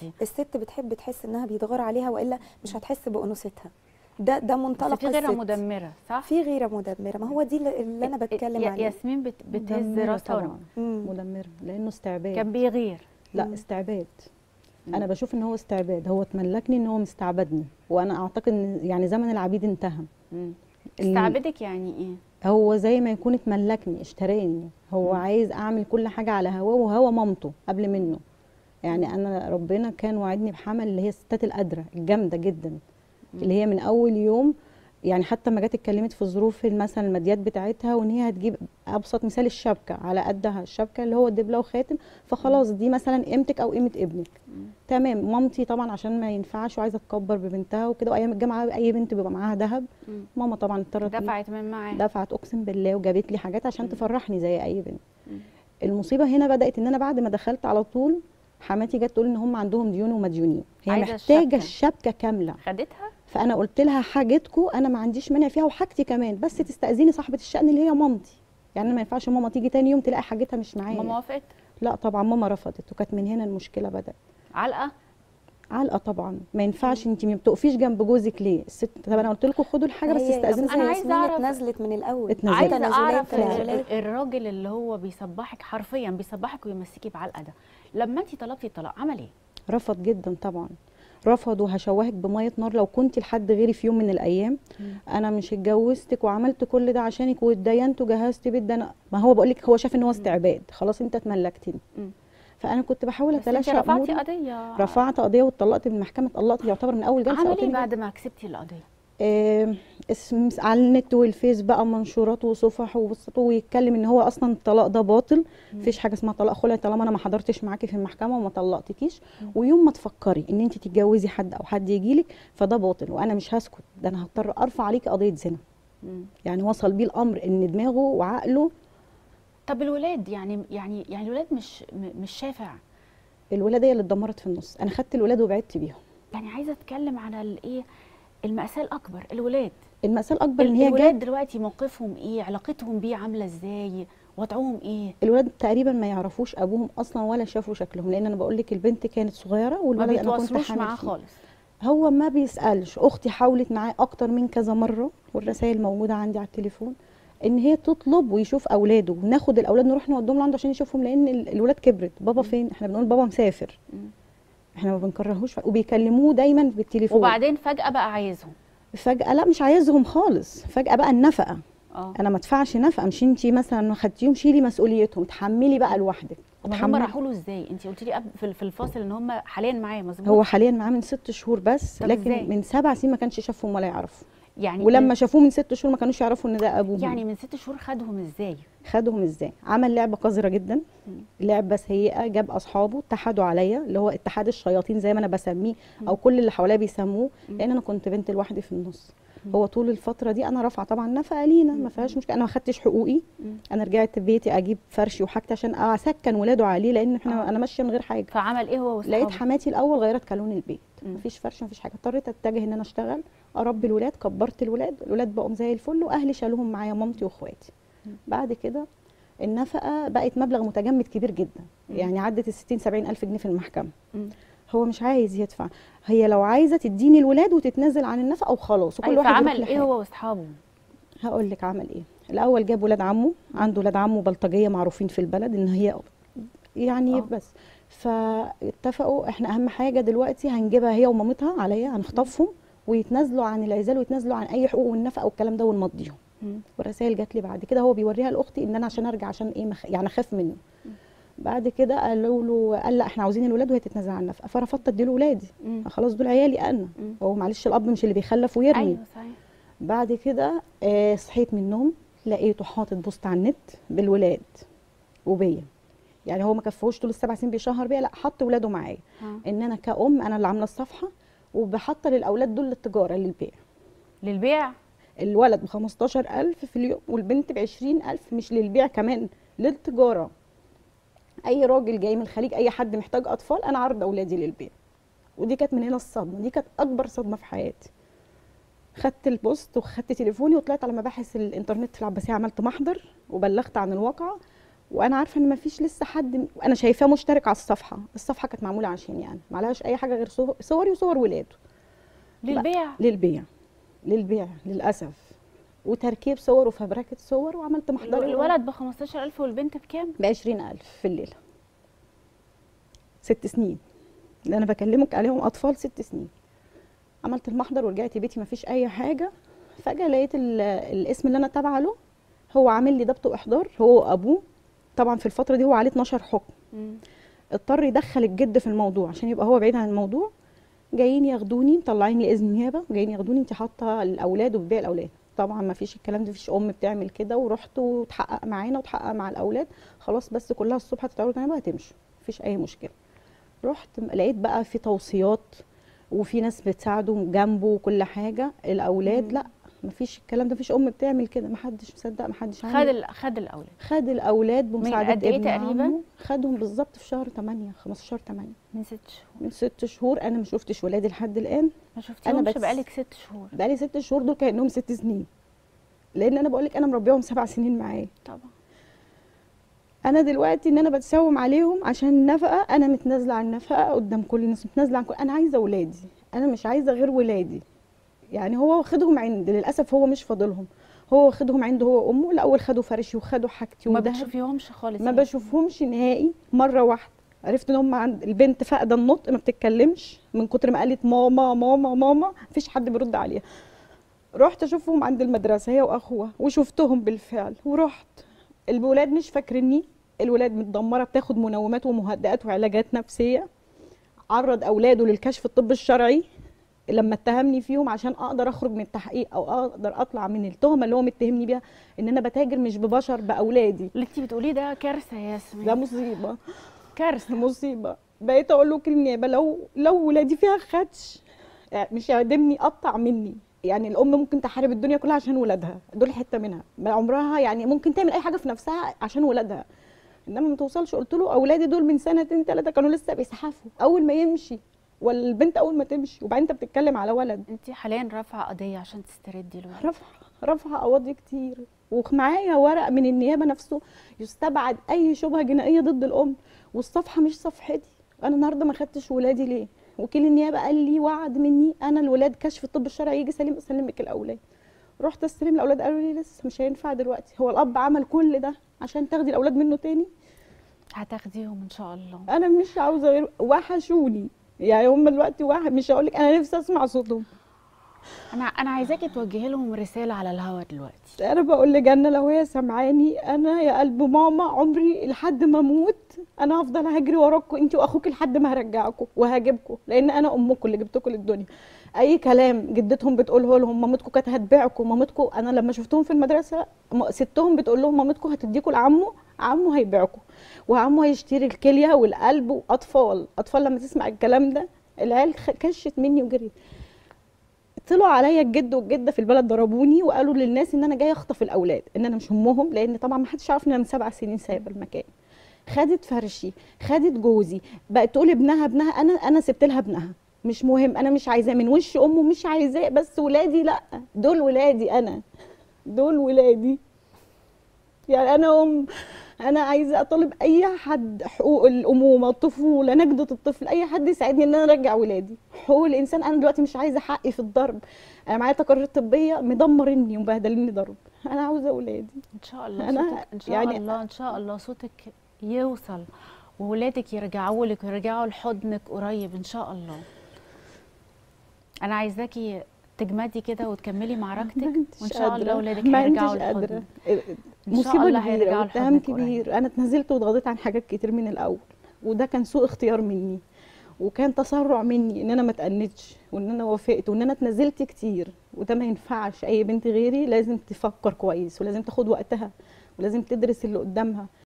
حبيبتي الست بتحب تحس انها بيتغار عليها والا مش هتحس بانوثتها ده ده بس منطلق في غيرها الست. مدمره صح في غيره مدمره ما هو دي اللي اللي انا بتكلم يا- عليه ياسمين بت... بتهز مدمرة راسها طبعا مم. مدمره لانه استعباد كان بيغير لا مم. استعباد مم. انا بشوف ان هو استعباد هو تملكني ان هو مستعبدني وانا اعتقد ان يعني زمن العبيد انتهى مم. ال- استعبدك يعني ايه هو زي ما يكون اتملكني اشتراني هو مم. عايز اعمل كل حاجه على هواه وهو مامته قبل منه يعني انا ربنا كان وعدني بحمل اللي هي الستات القادره الجامده جدا اللي هي من اول يوم يعني حتى ما جت اتكلمت في ظروف مثلا الماديات بتاعتها وان هي هتجيب ابسط مثال الشبكه على قدها الشبكه اللي هو دبله وخاتم فخلاص دي مثلا قيمتك او قيمه ابنك مم. تمام مامتي طبعا عشان ما ينفعش وعايزه تكبر ببنتها وكده وايام الجامعه اي بنت بيبقى معاها ذهب مم. ماما طبعا اضطرت دفعت من معاه دفعت اقسم بالله وجابت لي حاجات عشان مم. تفرحني زي اي بنت مم. المصيبه هنا بدات ان انا بعد ما دخلت على طول حماتي جت تقول ان هم عندهم ديون ومديونين هي عايزة محتاجه الشبكة. الشبكه كامله خدتها فانا قلت لها حاجتكم انا ما عنديش مانع فيها وحاجتي كمان بس تستاذيني صاحبه الشأن اللي هي مامتي يعني أنا ما ينفعش ماما تيجي تاني يوم تلاقي حاجتها مش معايا ماما وافقت لا طبعا ماما رفضت وكانت من هنا المشكله بدات علقه علقه طبعا ما ينفعش انت ما بتقفيش جنب جوزك ليه الست طب انا قلت لكم خدوا الحاجه بس هي- استاذنوا أنا هي عايزة ياسمين أعرف- اتنازلت من الاول اتنازلت. عايزه تنازلات اعرف ال- تنازلات. ال- الراجل اللي هو بيصبحك حرفيا بيصبحك ويمسكي بعلقه ده لما انت طلبتي الطلاق عمل ايه رفض جدا طبعا رفض وهشوهك بميه نار لو كنت لحد غيري في يوم من الايام انا مش اتجوزتك وعملت كل ده عشانك واتدينت وجهزت بيت ده أنا ما هو بقول لك هو شاف ان هو استعباد خلاص انت اتملكتني مم. فانا كنت بحاول بس انت اتلاشى رفعتي أموري. قضيه رفعت قضيه واتطلقت من المحكمه اتطلقت يعتبر من اول جلسه عمل أو ايه تاني بعد ما كسبتي القضيه آه، اسم على النت والفيس بقى منشورات وصفح وبسط ويتكلم ان هو اصلا الطلاق ده باطل مفيش حاجه اسمها طلاق خلع طالما انا ما حضرتش معاكي في المحكمه وما طلقتكيش ويوم ما تفكري ان انت تتجوزي حد او حد يجيلك فده باطل وانا مش هسكت ده انا هضطر ارفع عليكي قضيه زنا مم. يعني وصل بيه الامر ان دماغه وعقله طب الولاد يعني يعني يعني الولاد مش م- مش شافع الولاده هي اللي اتدمرت في النص انا خدت الولاد وبعدت بيهم يعني عايزه اتكلم على الايه المأساة الأكبر الولاد المأساة الأكبر إن هي الولاد جت دلوقتي موقفهم إيه علاقتهم بيه عاملة إزاي وضعهم إيه الولاد تقريبا ما يعرفوش أبوهم أصلا ولا شافوا شكلهم لأن أنا بقول لك البنت كانت صغيرة ما والولد أنا كنت بيتواصلوش حامل معاه فيه. خالص هو ما بيسألش أختي حاولت معاه أكتر من كذا مرة والرسائل موجودة عندي على التليفون إن هي تطلب ويشوف أولاده وناخد الأولاد نروح نودهم له عنده عشان يشوفهم لأن ال- الولاد كبرت بابا فين إحنا بنقول بابا مسافر مم. إحنا ما بنكرهوش وبيكلموه دايما بالتليفون وبعدين فجأة بقى عايزهم فجأة لا مش عايزهم خالص فجأة بقى النفقة اه انا ما ادفعش نفقه مش انت مثلا ما خدتيهم شيلي مسؤوليتهم تحملي بقى لوحدك هم اتحملي. راحوا له ازاي انت قلت لي قبل في في الفاصل ان هم حاليا معايا مظبوط هو حاليا معاه من ست شهور بس طب لكن إزاي؟ من سبع سنين ما كانش شافهم ولا يعرفوا يعني ولما شافوه من ست شهور ما كانوش يعرفوا ان ده ابوهم يعني من ست شهور خدهم ازاي خدهم ازاي عمل لعبه قذره جدا مم. لعبه سيئه جاب اصحابه اتحدوا عليا اللي هو اتحاد الشياطين زي ما انا بسميه او كل اللي حواليا بيسموه مم. لان انا كنت بنت لوحدي في النص هو طول الفتره دي انا رافعه طبعا نفقه لينا ما فيهاش مشكله انا ما خدتش حقوقي مم. انا رجعت بيتي اجيب فرشي وحاجتي عشان اسكن ولاده عليه لان احنا آه. انا ماشيه من غير حاجه فعمل ايه هو لقيت واصحابه حماتي الاول غيرت كالون البيت مم. مفيش فرش مفيش حاجه اضطريت اتجه ان انا اشتغل اربي الولاد كبرت الولاد الولاد بقوا زي الفل واهلي شالوهم معايا مامتي واخواتي مم. بعد كده النفقه بقت مبلغ متجمد كبير جدا مم. يعني عدت ال 60 70 الف جنيه في المحكمه مم. هو مش عايز يدفع هي لو عايزه تديني الولاد وتتنازل عن النفقه وخلاص وكل أي واحد يروح فعمل ايه لحاله. هو واصحابه هقول لك عمل ايه الاول جاب ولاد عمه عنده ولاد عمه بلطجيه معروفين في البلد ان هي يعني آه. بس فاتفقوا احنا اهم حاجه دلوقتي هنجيبها هي ومامتها عليا هنخطفهم ويتنازلوا عن العزال ويتنازلوا عن اي حقوق والنفقه والكلام ده ونمضيهم مم. ورسائل جات لي بعد كده هو بيوريها لاختي ان انا عشان ارجع عشان ايه مخ... يعني اخاف منه بعد كده قالوا له قال لا احنا عاوزين الولاد وهي تتنازل عن النفقه فرفضت اديله ولادي مم. خلاص دول عيالي انا مم. هو معلش الاب مش اللي بيخلف ويرمي ايوه صحيح بعد كده آه، صحيت من النوم لقيته حاطط بوست على النت بالولاد وبيا يعني هو ما كفهوش طول السبع سنين بيشهر بيا لا حط ولاده معايا آه. ان انا كأم انا اللي عامله الصفحه وبحط للاولاد دول للتجاره للبيع للبيع الولد ب 15000 في اليوم والبنت ب 20000 مش للبيع كمان للتجاره اي راجل جاي من الخليج اي حد محتاج اطفال انا عارضه اولادي للبيع ودي كانت من هنا الصدمه دي كانت اكبر صدمه في حياتي خدت البوست وخدت تليفوني وطلعت على مباحث الانترنت في العباسيه عملت محضر وبلغت عن الواقعه وانا عارفه ان مفيش لسه حد انا شايفاه مشترك على الصفحه الصفحه كانت معموله عشاني انا ما عليهاش اي حاجه غير صور- صوري وصور ولاده للبيع للبيع للبيع للاسف وتركيب صور وفبركه صور وعملت محضر الولد ب 15000 والبنت بكام؟ ب 20000 في الليله ست سنين اللي انا بكلمك عليهم اطفال ست سنين عملت المحضر ورجعت بيتي ما فيش اي حاجه فجاه لقيت ال- الاسم اللي انا تابعه له هو عامل لي ضبط واحضار هو وابوه طبعا في الفتره دي هو عليه 12 حكم مم. اضطر يدخل الجد في الموضوع عشان يبقى هو بعيد عن الموضوع جايين ياخدوني مطلعين لي اذن نيابه جايين ياخدوني انت حاطه الاولاد وبتبيع الاولاد طبعا ما فيش الكلام ده مفيش ام بتعمل كده ورحت وتحقق معانا وتحقق مع الاولاد خلاص بس كلها الصبح هتتعرضوا نيابه هتمشوا مفيش اي مشكله رحت لقيت بقى في توصيات وفي ناس بتساعده جنبه وكل حاجه الاولاد مم. لا مفيش الكلام ده مفيش ام بتعمل كده محدش مصدق محدش خد عامل ال... خد الاولاد خد الاولاد بمساعده قد إيه ابن تقريباً؟ عمه خدهم بالظبط في شهر 8 15 8 من ست شهور من ست شهور انا ما شفتش ولادي لحد الان ما شفتيهمش بس- بقالك ست شهور بقالي ست شهور دول كانهم ست سنين لان انا بقول لك انا مربيهم سبع سنين معايا طبعا انا دلوقتي ان انا بتساوم عليهم عشان النفقه انا متنازله عن النفقه قدام كل الناس متنازله عن كل انا عايزه ولادي انا مش عايزه غير ولادي يعني هو واخدهم عند للاسف هو مش فاضلهم هو واخدهم عنده هو وامه الاول خدوا فرشي وخدوا حاجتي ما ودهب بتشوفيهمش خالص ما يعني. بشوفهمش نهائي مره واحده عرفت ان هم عند البنت فاقده النطق ما بتتكلمش من كتر ما قالت ماما ماما ماما مفيش حد بيرد عليها رحت اشوفهم عند المدرسه هي واخوها وشفتهم بالفعل ورحت الولاد مش فاكريني الولاد متدمره بتاخد منومات ومهدئات وعلاجات نفسيه عرض اولاده للكشف الطب الشرعي لما اتهمني فيهم عشان اقدر اخرج من التحقيق او اقدر اطلع من التهمه اللي هو متهمني بيها ان انا بتاجر مش ببشر باولادي اللي انت بتقوليه ده كارثه يا ياسمين ده مصيبه كارثه مصيبه بقيت اقول له كل النيابه لو لو ولادي فيها خدش يعني مش يعدمني قطع مني يعني الام ممكن تحارب الدنيا كلها عشان ولادها دول حته منها ما عمرها يعني ممكن تعمل اي حاجه في نفسها عشان ولادها انما ما توصلش قلت له اولادي دول من سنتين ثلاثه كانوا لسه بيزحفوا اول ما يمشي ولا البنت اول ما تمشي وبعدين انت بتتكلم على ولد انت حاليا رافعه قضيه عشان تستردي الولد رفع رفع قواضي كتير ومعايا ورق من النيابه نفسه يستبعد اي شبهه جنائيه ضد الام والصفحه مش صفحتي انا النهارده ما خدتش ولادي ليه وكيل النيابه قال لي وعد مني انا الولاد كشف الطب الشرعي يجي سليم اسلمك الاولاد رحت استلم الاولاد قالوا لي لسه مش هينفع دلوقتي هو الاب عمل كل ده عشان تاخدي الاولاد منه تاني هتاخديهم ان شاء الله انا مش عاوزه غير وحشوني يعني هم دلوقتي واحد مش هقول لك انا نفسي اسمع صوتهم انا انا عايزاكي توجهي لهم رساله على الهوا دلوقتي انا بقول لجنة لو هي سامعاني انا يا قلب ماما عمري لحد ما اموت انا هفضل هجري وراكم انت واخوك لحد ما هرجعكم وهجيبكم لان انا امكم اللي جبتكم للدنيا اي كلام جدتهم بتقوله لهم مامتكم كانت هتبيعكم مامتكم انا لما شفتهم في المدرسه م- ستهم بتقول لهم مامتكم هتديكم لعمه عمه هيبيعكم وعمه هيشتري الكليه والقلب واطفال اطفال لما تسمع الكلام ده العيال خ- كشت مني وجري طلعوا عليا الجد والجده في البلد ضربوني وقالوا للناس ان انا جايه اخطف الاولاد ان انا مش امهم لان طبعا ما حدش عارف ان انا من سبع سنين سايبه المكان خدت فرشي خدت جوزي بقت تقول ابنها ابنها انا انا سبت لها ابنها مش مهم انا مش عايزاه من وش امه مش عايزاه بس ولادي لا دول ولادي انا دول ولادي يعني انا ام انا عايزه اطالب اي حد حقوق الامومه الطفوله نجده الطفل اي حد يساعدني ان انا ارجع ولادي حقوق الانسان انا دلوقتي مش عايزه حقي في الضرب انا معايا تقارير طبيه مدمرني ومبهدلني ضرب انا عاوزه ولادي ان شاء الله أنا صوتك ان شاء يعني- الله ان شاء الله صوتك يوصل وولادك يرجعوا لك ويرجعوا لحضنك قريب ان شاء الله انا عايزاكي تجمدي كده وتكملي معركتك وان شاء الله ولادك ما هيرجعوا انتش قادره لحضنك إن شاء مصيبه الله كبيره هيرجعوا واتهام لحضنك قريب. كبير انا اتنازلت واتغاضيت عن حاجات كتير من الاول وده كان سوء اختيار مني وكان تسرع مني ان انا ما اتأنتش وان انا وافقت وان انا اتنازلت كتير وده ما ينفعش اي بنت غيري لازم تفكر كويس ولازم تاخد وقتها ولازم تدرس اللي قدامها